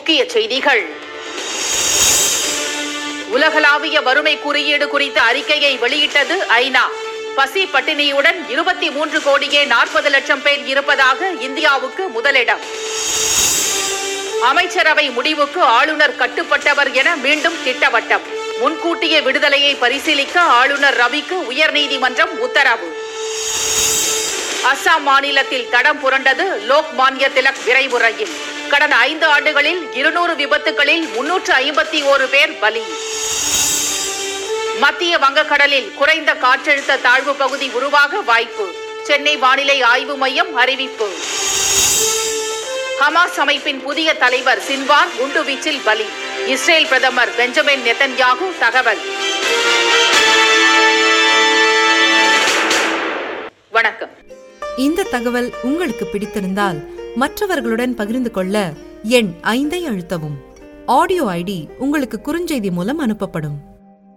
முக்கிய செய்திகள் உலகளாவிய வறுமை குறியீடு குறித்த அறிக்கையை வெளியிட்டது ஐநா பசி பட்டினியுடன் இருபத்தி மூன்று கோடியே நாற்பது லட்சம் பேர் இருப்பதாக இந்தியாவுக்கு முதலிடம் அமைச்சரவை முடிவுக்கு ஆளுநர் கட்டுப்பட்டவர் என மீண்டும் திட்டவட்டம் முன்கூட்டிய விடுதலையை பரிசீலிக்க ஆளுநர் ரவிக்கு உயர்நீதிமன்றம் உத்தரவு அஸ்ஸாம் மாநிலத்தில் தடம் புரண்டது லோக்மான்ய திலக் விரைவு ரயில் கடந்த ஐந்து ஆண்டுகளில் இருநூறு விபத்துகளில் முன்னூற்று ஐம்பத்தி ஓரு பேர் பலி மத்திய வங்கக்கடலில் குறைந்த காற்றழுத்த தாழ்வு பகுதி உருவாக வாய்ப்பு சென்னை வானிலை ஆய்வு மையம் அறிவிப்பு ஹமாஸ் அமைப்பின் புதிய தலைவர் சின்வார் குண்டுவீச்சில் பலி இஸ்ரேல் பிரதமர் பெஞ்சமின் நெத்தன்யாகு தகவல் வணக்கம் இந்த தகவல் உங்களுக்கு பிடித்திருந்தால் மற்றவர்களுடன் பகிர்ந்து கொள்ள எண் ஐந்தை அழுத்தவும் ஆடியோ ஐடி உங்களுக்கு குறுஞ்செய்தி மூலம் அனுப்பப்படும்